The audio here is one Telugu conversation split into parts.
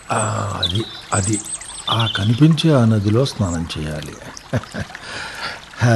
ఆ, అది అది ఆ కనిపించే ఆ నదిలో స్నానం చేయాలి హా.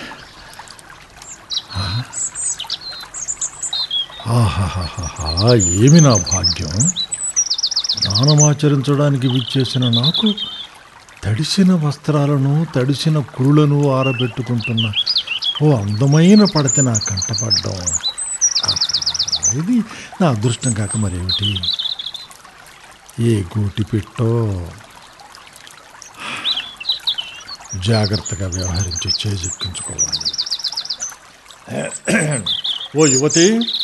ఆహాహాహా ఏమి నా భాగ్యం స్నానమాచరించడానికి విచ్చేసిన నాకు తడిసిన వస్త్రాలను తడిసిన కురులను ఆరబెట్టుకుంటున్న ఓ అందమైన పడత నా కంటపడ్డం ఆహా, ఇది నా అదృష్టం కాక మరేమిటి ఏ గూటి పెట్టో జాగ్రత్తగా వ్యవహరించి చేజెక్కించుకోవాలి ఓ యువతి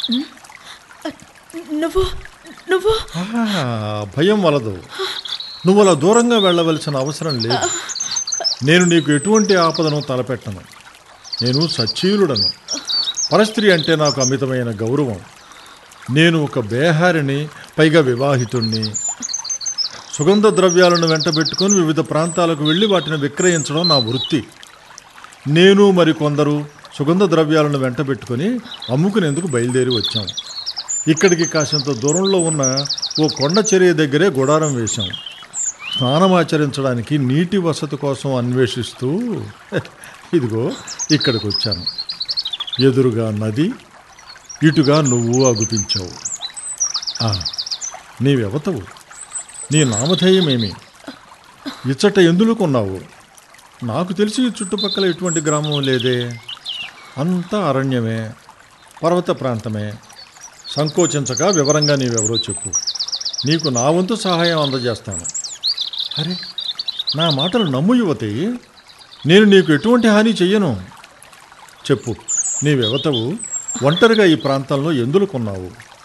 నువ్వు నువ్వు ఆ, భయం వలదు నువ్వు అలా దూరంగా వెళ్ళవలసిన అవసరం లేదు నేను నీకు ఎటువంటి ఆపదను తలపెట్టను నేను సచ్చీలుడను పరస్త్రీ అంటే నాకు అమితమైన గౌరవం నేను ఒక బేహారిని పైగా వివాహితుణ్ణి సుగంధ ద్రవ్యాలను వెంటబెట్టుకొని వివిధ ప్రాంతాలకు వెళ్ళి వాటిని విక్రయించడం నా వృత్తి నేను మరి కొందరు సుగంధ ద్రవ్యాలను వెంటబెట్టుకొని అమ్ముకునేందుకు బయలుదేరి వచ్చాం ఇక్కడికి కాసింత దూరంలో ఉన్న ఓ కొండ చర్య దగ్గరే గుడారం వేశాం స్నానమాచరించడానికి నీటి వసతి కోసం అన్వేషిస్తూ ఇదిగో ఇక్కడికి వచ్చాను ఎదురుగా నది ఇటుగా నువ్వు అగుపించావు ఆ, నీవెవతవు నీ నామధేయమేమి ఇచ్చట ఎందుకున్నావు నాకు తెలిసి ఈ చుట్టుపక్కల ఎటువంటి గ్రామం లేదే అంతా అరణ్యమే పర్వత ప్రాంతమే సంకోచించక వివరంగా నీవెవరో చెప్పు నీకు నా వంతు సహాయం అందజేస్తాను అరే నా మాటలు నమ్ము యువతి నేను నీకు ఎటువంటి హాని చెయ్యను చెప్పు నీవెవతవు ఒంటరిగా ఈ ప్రాంతంలో ఎందుకున్నావు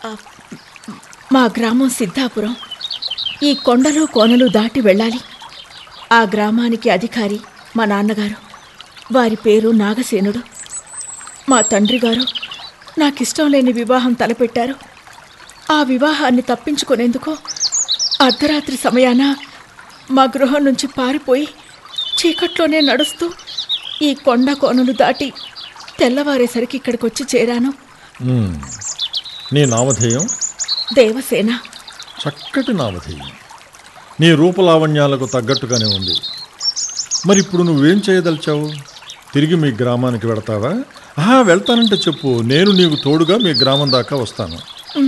మా గ్రామం సిద్ధాపురం ఈ కొండలు కోనలు దాటి వెళ్ళాలి ఆ గ్రామానికి అధికారి మా నాన్నగారు వారి పేరు నాగసేనుడు మా తండ్రి గారు నాకిష్టం లేని వివాహం తలపెట్టారు ఆ వివాహాన్ని తప్పించుకునేందుకు అర్ధరాత్రి సమయాన మా గృహం నుంచి పారిపోయి చీకట్లోనే నడుస్తూ ఈ కొండ కోనలు దాటి తెల్లవారేసరికి ఇక్కడికి వచ్చి చేరాను మ్మ్. నీ నామధేయం దేవసేన చక్కటి నామధేయం నీ రూపలావణ్యాలకు తగ్గట్టుగానే ఉంది మరి ఇప్పుడు నువ్వేం చేయదలిచావు తిరిగి మీ గ్రామానికి వెడతావా ఆహా వెళ్తానంటే చెప్పు నేను నీకు తోడుగా మీ గ్రామం దాకా వస్తాను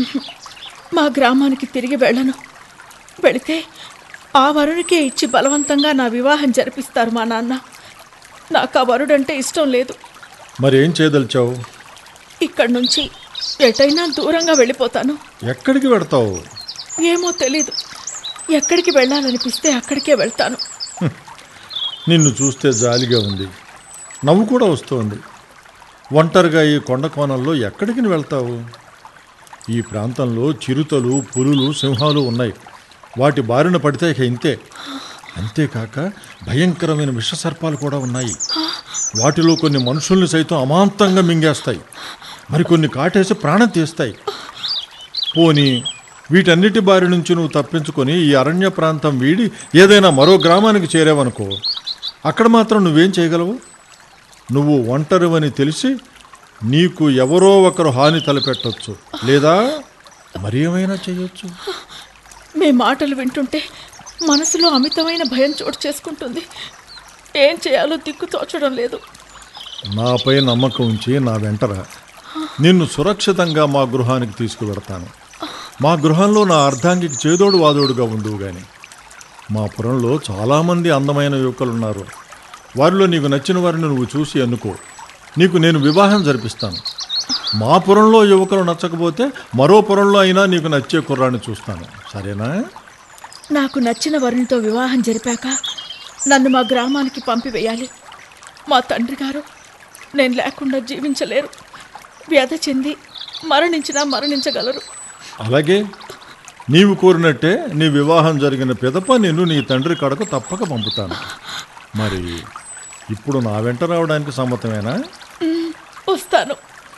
మా గ్రామానికి తిరిగి వెళ్ళను వెళితే ఆ వరుడికే ఇచ్చి బలవంతంగా నా వివాహం జరిపిస్తారు మా నాన్న నాకు ఆ వరుడంటే ఇష్టం లేదు మరి ఏం చేయదలిచావు ఇక్కడి నుంచి ఎటైనా దూరంగా వెళ్ళిపోతాను ఎక్కడికి వెడతావు ఏమో తెలీదు ఎక్కడికి వెళ్ళాలనిపిస్తే అక్కడికే వెళ్తాను నిన్ను చూస్తే జాలిగా ఉంది నవ్వు కూడా వస్తోంది ఒంటరిగా ఈ కొండ కోణంలో ఎక్కడికి నువ్వు వెళ్తావు ఈ ప్రాంతంలో చిరుతలు పులులు సింహాలు ఉన్నాయి వాటి బారిన పడితే ఇక ఇంతే అంతేకాక భయంకరమైన విషసర్పాలు కూడా ఉన్నాయి వాటిలో కొన్ని మనుషుల్ని సైతం అమాంతంగా మింగేస్తాయి మరికొన్ని కాటేసి ప్రాణం తీస్తాయి పోనీ వీటన్నిటి బారి నుంచి నువ్వు తప్పించుకొని ఈ అరణ్య ప్రాంతం వీడి ఏదైనా మరో గ్రామానికి చేరావనుకో అక్కడ మాత్రం నువ్వేం చేయగలవు నువ్వు ఒంటరివని తెలిసి నీకు ఎవరో ఒకరు హాని తలపెట్టొచ్చు లేదా మరి ఏమైనా చేయొచ్చు మీ మాటలు వింటుంటే మనసులో అమితమైన భయం చోటు చేసుకుంటుంది ఏం చేయాలో దిక్కు తోచడం లేదు నాపై నమ్మకం ఉంచి నా వెంటరా నిన్ను సురక్షితంగా మా గృహానికి తీసుకువెడతాను మా గృహంలో నా అర్ధాంగికి చేదోడు వాదోడుగా ఉండువు గాని మా పురంలో చాలామంది అందమైన యువకులున్నారు వారిలో నీకు నచ్చిన వారిని నువ్వు చూసి ఎన్నుకో నీకు నేను వివాహం జరిపిస్తాను మా పురంలో యువకులు నచ్చకపోతే మరో పురంలో అయినా నీకు నచ్చే కుర్రాన్ని చూస్తాను సరేనా నాకు నచ్చిన వరునితో వివాహం జరిపాక నన్ను మా గ్రామానికి పంపివేయాలి మా తండ్రి గారు నేను లేకుండా జీవించలేరు వ్యధ చెంది మరణించినా మరణించగలరు అలాగే నీవు కోరినట్టే నీ వివాహం జరిగిన పిదప నిన్ను నీ తండ్రి కడకు తప్పక పంపుతాను మరి ఇప్పుడు నా వెంట రావడానికి సమ్మతమేనా మ్, వస్తాను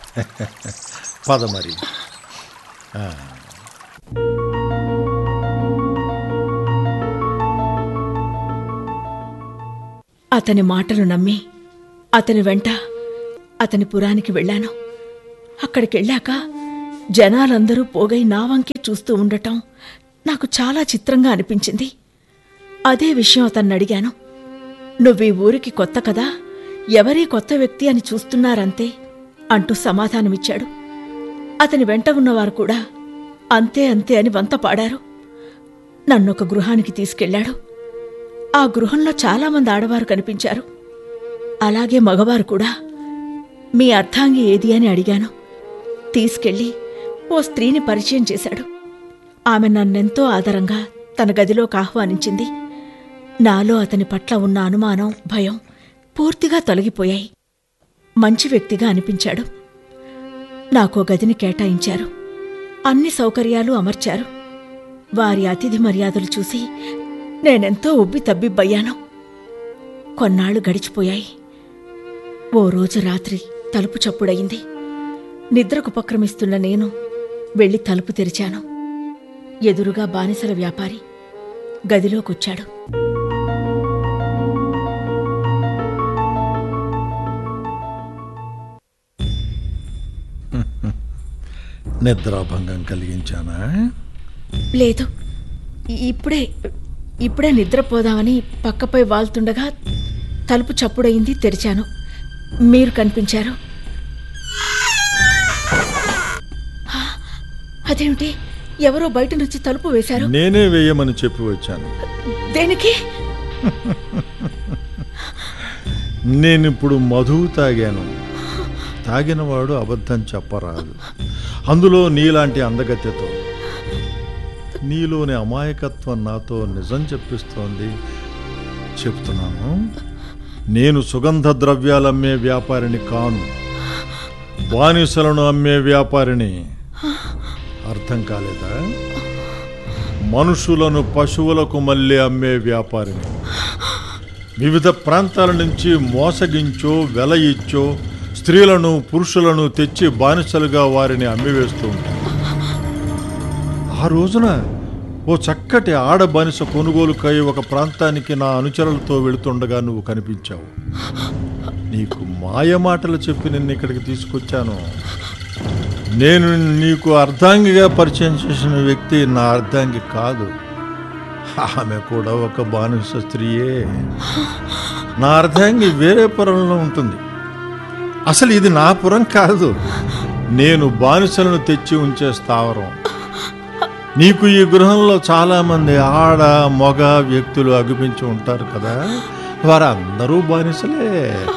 పద మరి ఆ. అతని మాటలు నమ్మి అతని వెంట అతని పురానికి వెళ్ళాను అక్కడికి వెళ్ళాక జనాలందరూ పోగై నా వంకే చూస్తూ ఉండటం నాకు చాలా చిత్రంగా అనిపించింది అదే విషయం అతన్ని అడిగాను నువ్వు ఈ ఊరికి కొత్త కదా ఎవరీ కొత్త వ్యక్తి అని చూస్తున్నారంతే అంటూ సమాధానమిచ్చాడు అతని వెంట ఉన్నవారు కూడా అంతే అంతే అని వంత పాడారు నన్నొక గృహానికి తీసుకెళ్ళాడు ఆ గృహంలో చాలామంది ఆడవారు కనిపించారు అలాగే మగవారు కూడా మీ అర్థాంగి ఏది అని అడిగాను తీసుకెళ్ళి ఓ స్త్రీని పరిచయం చేశాడు ఆమె నన్నెంతో ఆదరంగా తన గదిలోకి ఆహ్వానించింది నాలో అతని పట్ల ఉన్న అనుమానం భయం పూర్తిగా తొలగిపోయాయి మంచి వ్యక్తిగా అనిపించాడు నాకో గదిని కేటాయించారు అన్ని సౌకర్యాలు అమర్చారు వారి అతిథి మర్యాదలు చూసి నేనెంతో ఉబ్బి తబ్బిబ్బయ్యాను కొన్నాళ్లు గడిచిపోయాయి ఓ రోజు రాత్రి తలుపు చప్పుడయింది నిద్రకు ఉపక్రమిస్తున్న నేను వెళ్లి తలుపు తెరిచాను ఎదురుగా బానిసల వ్యాపారి గదిలోకొచ్చాడు నిద్రాభంగం కలిగించానా లేదు ఇ- ఇప్పుడే ఇప్పుడే నిద్రపోదామని పక్కపై వాల్తుండగా తలుపు చప్పుడయింది తెరిచాను మీరు కనిపించారు ఆ, అదేమిటి ఎవరో బయట నుంచి తలుపు వేశారు నేనే వేయమని చెప్పి వచ్చాను దేనికి నేనిప్పుడు మధువు తాగాను తాగినవాడు అబద్ధం చెప్పరాదు అందులో నీలాంటి అందగత్యతో నీలోని అమాయకత్వం నాతో నిజం చెప్పిస్తోంది చెప్తున్నాను నేను సుగంధ ద్రవ్యాలమ్మే వ్యాపారిని కాను బానిసలను అమ్మే వ్యాపారిని అర్థం కాలేదా మనుషులను పశువులకు మళ్ళీ అమ్మే వ్యాపారిని వివిధ ప్రాంతాల నుంచి మోసగించో వెల ఇచ్చో స్త్రీలను పురుషులను తెచ్చి బానిసలుగా వారిని అమ్మివేస్తూ ఉంటాను ఆ రోజున ఓ చక్కటి ఆడ బానిస కొనుగోలుకై ఒక ప్రాంతానికి నా అనుచరులతో వెళుతుండగా నువ్వు కనిపించావు నీకు మాయ మాటలు చెప్పి నిన్ను ఇక్కడికి తీసుకొచ్చాను నేను నీకు అర్ధాంగిగా పరిచయం చేసిన వ్యక్తి నా అర్ధాంగి కాదు ఆమె కూడా ఒక బానిస స్త్రీయే నా అర్ధాంగి వేరే పురంలో ఉంటుంది అసలు ఇది నా పురం కాదు నేను బానిసలను తెచ్చి ఉంచే స్థావరం నీకు ఈ గృహంలో చాలా మంది ఆడ మగ వ్యక్తులు అగుపించి ఉంటారు కదా వారందరూ బానిసలే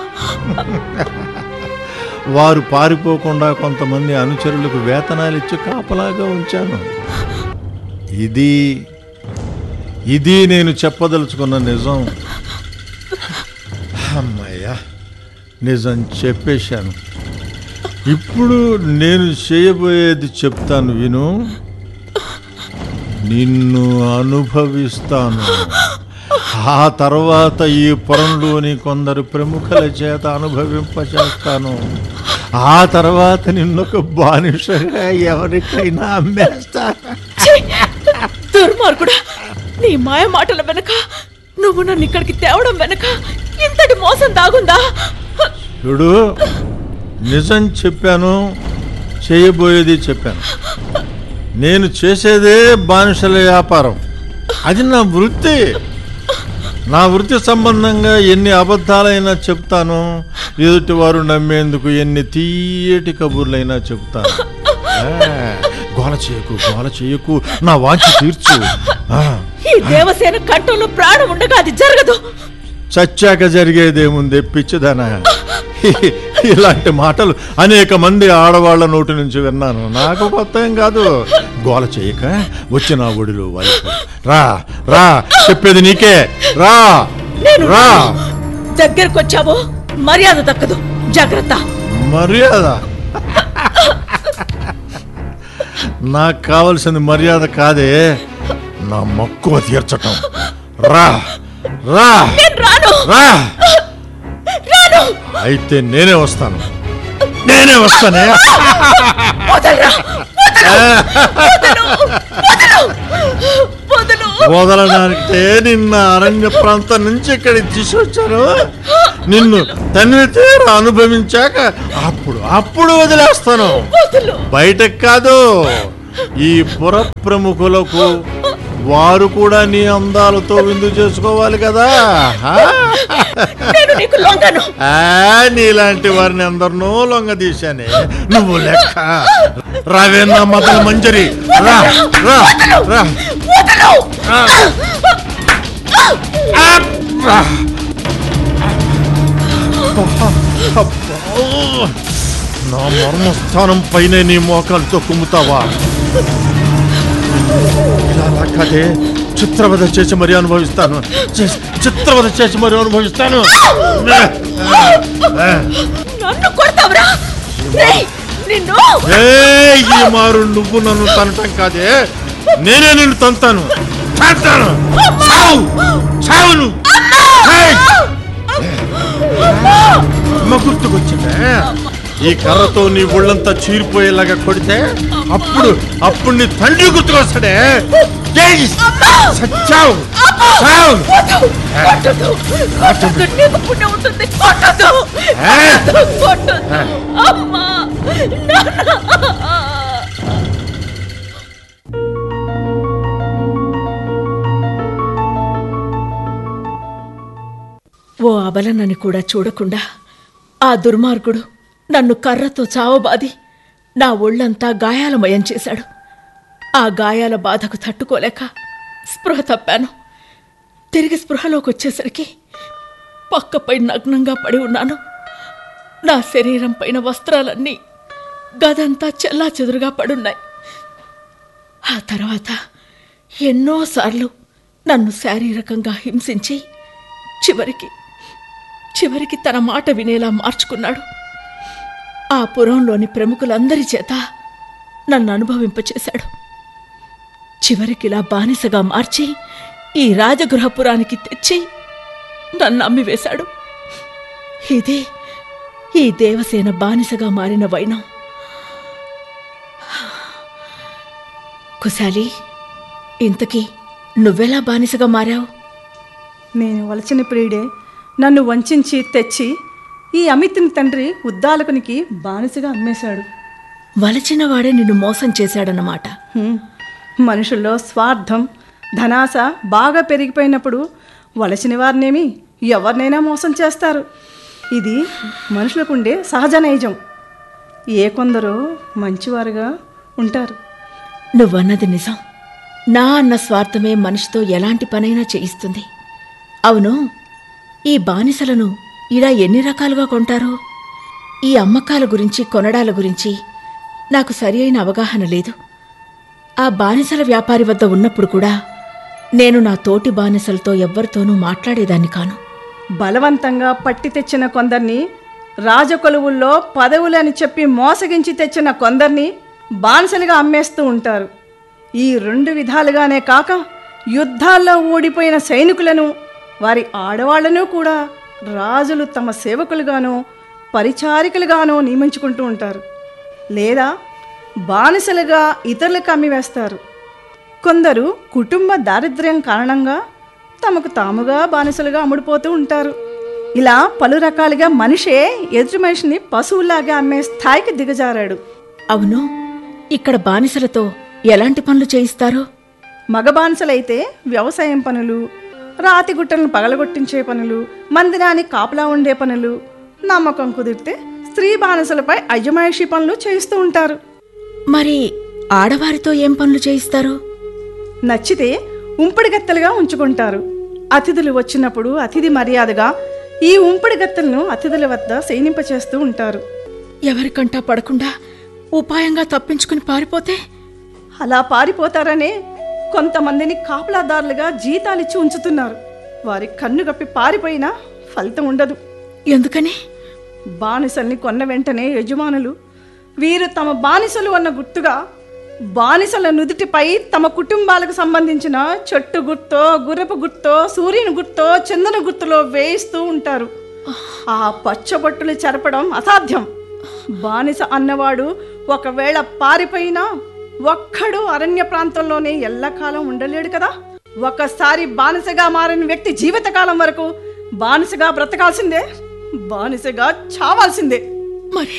వారు పారిపోకుండా కొంతమంది అనుచరులకు వేతనాలు ఇచ్చి కాపలాగా ఉంచాను ఇది ఇది నేను చెప్పదలుచుకున్న నిజం అమ్మయ్యా నిజం చెప్పేశాను ఇప్పుడు నేను చేయబోయేది చెప్తాను విను నిన్ను అనుభవిస్తాను ఆ తర్వాత ఈ పురంలోని కొందరు ప్రముఖుల చేత అనుభవింపచేస్తాను ఆ తర్వాత నిన్నొక బానిసగా ఎవరికైనా అమ్మేస్తాను ఛీ! దుర్మార్గుడా నీ మాయ మాటల వెనక నువ్వు నన్ను ఇక్కడికి తేవడం వెనక ఇంతటి మోసం దాగుందా చూడు నిజం చెప్పాను చేయబోయేది చెప్పాను నేను చేసేదే బానిసల వ్యాపారం అది నా వృత్తి నా వృత్తి సంబంధంగా ఎన్ని అబద్ధాలైనా చెప్తాను ఎదుటి వారు నమ్మేందుకు ఎన్ని తీయటి కబుర్లైనా చెప్తాను ఆ, గోల చేయకు గోల చేయకు నా వాంచి తీర్చు ఆ, ఈ దేవసేన కంఠంలో ప్రాణం ఉండగా అది జరగదు చచ్చాక జరిగేదేముంది పిచ్చిదనా ఇలాంటి మాటలు అనేక మంది ఆడవాళ్ల నోటి నుంచి విన్నాను నాకు కొత్త ఏం కాదు గోల చేయక వచ్చి నా ఒడిలో వాలిపో రా రా చెప్పేది నీకే రా నేను రా దగ్గరకు వచ్చావో మర్యాద దక్కదు జాగ్రత్త మర్యాద నాకు కావలసింది మర్యాద కాదే నా మక్కువ తీర్చటం రా రా నేను రాను రా రాను అయితే నేనే వస్తాను నేనే వస్తానే వదలరా వదలు వదలు వదలు వదలడానికే నిన్న అరణ్య ప్రాంతం నుంచి ఇక్కడికి తీసుకొచ్చాను నిన్ను తనివి తీర అనుభవించాక అప్పుడు అప్పుడు వదిలేస్తాను వదలు బయటకు కాదు ఈ పుర ప్రముఖులకు వారు కూడా నీ అందాలతో విందు చేసుకోవాలి కదా ఆ? నేను నీకు లొంగను ఆ, నీలాంటి వారిని అందరినో లొంగ తీశానే నువ్వు లెక్క రావేనా మదల మంజరి రా రా రా వదలు ఆ. ఆ, రా. అబ్బా. నా మర్మస్థానం పైనే నీ మోకాలతో కుమ్ముతావా ఇలా అలా కాదే చిత్రవద చేసి మరీ అనుభవిస్తాను చి- చిత్రవద చేసి మరీ అనుభవిస్తాను నన్ను కొడతావురా రేయ్, నిన్ను ఏ ఈ మారు నువ్వు నన్ను తనటం కాదే నేనే నిన్ను తంతాను తంతాను చావు చావును ఏయ్! అమ్మ గుర్తుకొచ్చిందే ఈ కర్రతో నీ ఒళ్ళంతా చీరిపోయేలాగా కొడితే అప్పుడు అప్పుడు నీ తండ్రి గుర్తుకొస్తాడే ఏయ్! సచ్చావు చావు కొట్టదు కొట్టదు నీకు పుణ్యం ఉంటుంది కొట్టదు ఏ? కొట్టదు అమ్మా నాన్న ఓ అబలనని కూడా చూడకుండా ఆ దుర్మార్గుడు నన్ను కర్రతో చావబాది నా ఒళ్ళంతా గాయాలమయం చేశాడు ఆ గాయాల బాధకు తట్టుకోలేక స్పృహ తప్పాను తిరిగి స్పృహలోకి వచ్చేసరికి పక్కపై నగ్నంగా పడి ఉన్నాను నా శరీరం పైన వస్త్రాలన్నీ గదంతా చెల్లా చెదురుగా పడున్నాయి ఆ తర్వాత ఎన్నోసార్లు నన్ను శారీరకంగా హింసించి చివరికి చివరికి తన మాట వినేలా మార్చుకున్నాడు ఆ పురంలోని ప్రముఖులందరి చేత నన్ను అనుభవింపచేశాడు చివరికి ఇలా బానిసగా మార్చి ఈ రాజగృహపురానికి తెచ్చి నన్ను అమ్మివేశాడు ఇదే ఈ దేవసేన బానిసగా మారిన వైనం కుశాలి ఇంతకీ నువ్వెలా బానిసగా మారావు నేను వలచిన ప్రియుడే నన్ను వంచించి తెచ్చి ఈ అమిత్ని తండ్రి ఉద్దాలకునికి బానిసగా అమ్మేశాడు వలచిన వాడే నిన్ను మోసం చేశాడన్నమాట హ్మ్. మనుషుల్లో స్వార్థం ధనాశ బాగా పెరిగిపోయినప్పుడు వలసిన వారినేమి ఎవరినైనా మోసం చేస్తారు ఇది మనుషులకు ఉండే సహజ నైజం ఏ కొందరో మంచివారుగా ఉంటారు నువ్వన్నది నిజం నా అన్న స్వార్థమే మనిషితో ఎలాంటి పనైనా చేయిస్తుంది అవును ఈ బానిసలను ఇలా ఎన్ని రకాలుగా కొంటారో ఈ అమ్మకాల గురించి కొనడాల గురించి నాకు సరి అయిన అవగాహన లేదు ఆ బానిసల వ్యాపారి వద్ద ఉన్నప్పుడు కూడా నేను నా తోటి బానిసలతో ఎవ్వరితోనూ మాట్లాడేదాన్ని కాను బలవంతంగా పట్టి తెచ్చిన కొందరిని రాజకొలువుల్లో పదవులని చెప్పి మోసగించి తెచ్చిన కొందరిని బానిసలుగా అమ్మేస్తూ ఉంటారు ఈ రెండు విధాలుగానే కాక యుద్ధాల్లో ఓడిపోయిన సైనికులను వారి ఆడవాళ్లను కూడా రాజులు తమ సేవకులుగానో పరిచారికలుగానో నియమించుకుంటూ ఉంటారు లేదా బానిసలుగా ఇతరులకు అమ్మివేస్తారు కొందరు కుటుంబ దారిద్ర్యం కారణంగా తమకు తాముగా బానిసలుగా అమ్ముడుపోతూ ఉంటారు ఇలా పలు రకాలుగా మనిషే ఎదుటి మనిషిని పశువులాగా అమ్మే స్థాయికి దిగజారాడు అవును ఇక్కడ బానిసలతో ఎలాంటి పనులు చేయిస్తారో మగ బానిసలైతే వ్యవసాయం పనులు రాతి గుట్టలను పగలగొట్టించే పనులు మందిరానికి కాపలా ఉండే పనులు నమ్మకం కుదిరితే స్త్రీ బానిసలపై అజమాయిషీ పనులు చేయిస్తూ ఉంటారు మరి ఆడవారితో ఏం పనులు చేయిస్తారు నచ్చితే ఉంపుడు గత్తెలుగా ఉంచుకుంటారు అతిథులు వచ్చినప్పుడు అతిథి మర్యాదగా ఈ ఉంపుడు గత్తెలను అతిథుల వద్ద శయనింపచేస్తూ ఉంటారు ఎవరికంటా పడకుండా ఉపాయంగా తప్పించుకుని పారిపోతే అలా పారిపోతారనే కొంతమందిని కాపలాదారులుగా జీతాలిచ్చి ఉంచుతున్నారు వారి కన్ను గప్పి పారిపోయినా ఫలితం ఉండదు ఎందుకని బానిసల్ని కొన్న వెంటనే యజమానులు వీరు తమ బానిసలు అన్న గుర్తుగా బానిసల నుదుటిపై తమ కుటుంబాలకు సంబంధించిన చెట్టు గుర్తో గుర్రపు గుర్తో సూర్యుని గుర్తో చందన గుర్తులో వేయిస్తూ ఉంటారు ఆ పచ్చబొట్టులు చెరపడం అసాధ్యం బానిస అన్నవాడు ఒకవేళ పారిపోయినా ఒక్కడు అరణ్య ప్రాంతంలోనే ఎల్లకాలం ఉండలేడు కదా ఒకసారి బానిసగా మారిన వ్యక్తి జీవితకాలం వరకు బానిసగా బ్రతకాల్సిందే బానిసగా చావాల్సిందే మరి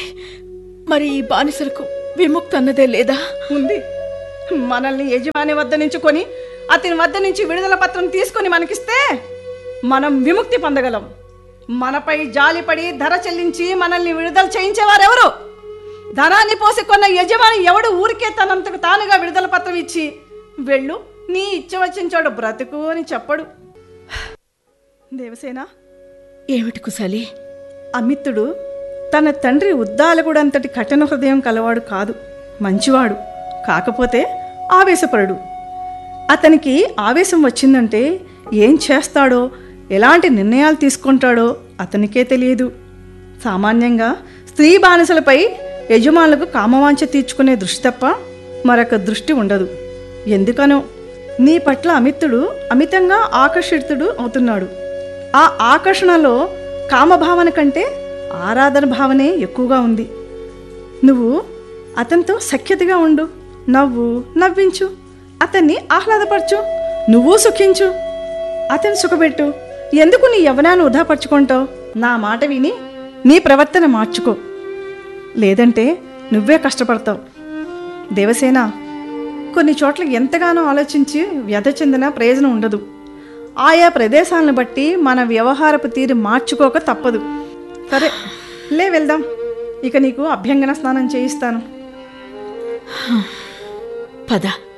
మరి ఈ బానిసలకు విముక్తి అన్నదే లేదా ఉంది మనల్ని యజమాని వద్ద నుంచి కొని అతని వద్ద నుంచి విడుదల పత్రం తీసుకొని మనకిస్తే మనం విముక్తి పొందగలం మనపై జాలిపడి ధర చెల్లించి మనల్ని విడుదల చేయించేవారెవరు ధనాన్ని పోసి కొన్న యజమాని ఎవడు ఊరికే తనంతకు తానుగా విడుదల పత్రం ఇచ్చి వెళ్ళు నీ ఇచ్చ వచ్చిన చోట బ్రతుకు అని చెప్పడు దేవసేన ఏమిటి కుశలి అమిత్తుడు తన తండ్రి ఉద్దాలకుడంతటి కఠిన హృదయం కలవాడు కాదు మంచివాడు కాకపోతే ఆవేశపరుడు అతనికి ఆవేశం వచ్చిందంటే ఏం చేస్తాడో ఎలాంటి నిర్ణయాలు తీసుకుంటాడో అతనికే తెలియదు సామాన్యంగా స్త్రీ బానిసలపై యజమానులకు కామవాంఛ తీర్చుకునే దృష్టి తప్ప మరొక దృష్టి ఉండదు ఎందుకనో నీ పట్ల అమిత్తుడు అమితంగా ఆకర్షితుడు అవుతున్నాడు ఆ ఆకర్షణలో కామభావన కంటే ఆరాధన భావనే ఎక్కువగా ఉంది నువ్వు అతనితో సఖ్యతగా ఉండు నవ్వు నవ్వించు అతన్ని ఆహ్లాదపరచు నువ్వు సుఖించు అతన్ని సుఖపెట్టు ఎందుకు నీ యవనాన్ని వృధాపరుచుకుంటావు నా మాట విని నీ ప్రవర్తన మార్చుకో లేదంటే నువ్వే కష్టపడతావు దేవసేన కొన్ని చోట్ల ఎంతగానో ఆలోచించి వ్యధ చెందిన ప్రయోజనం ఉండదు ఆయా ప్రదేశాలను బట్టి మన వ్యవహారపు తీరు మార్చుకోక తప్పదు సరే లే వెళ్దాం ఇక నీకు అభ్యంగన స్నానం చేయిస్తాను పద